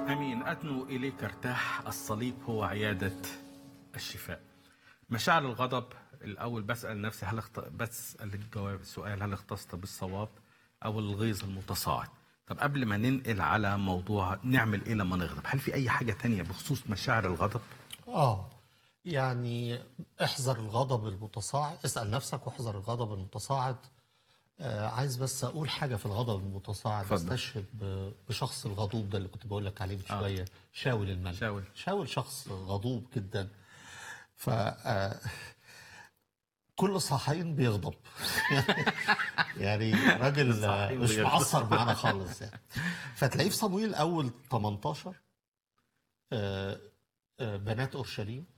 امين ادنو اليك ارتاح الصليب هو عياده الشفاء مشاعر الغضب الاول بسال نفسي هل اخت... بسال الجواب السؤال هل اختصت بالصواب او الغيظ المتصاعد طب قبل ما ننقل على موضوع نعمل ايه لما نغضب هل في اي حاجه تانية بخصوص مشاعر الغضب اه يعني احذر الغضب المتصاعد اسأل نفسك واحذر الغضب المتصاعد آه عايز بس اقول حاجة في الغضب المتصاعد اتفضل. استشهد ب- بشخص الغضوب ده اللي كنت بقول لك عليه من شوية شاول الملك شاول. شاول شخص غضوب جدا ف آه، كل صحيين بيغضب يعني راجل آه، صحيين مش بيغضب. مقصر معانا خالص يعني فتلاقيه في صمويل اول 18 آه، آه، بنات اورشليم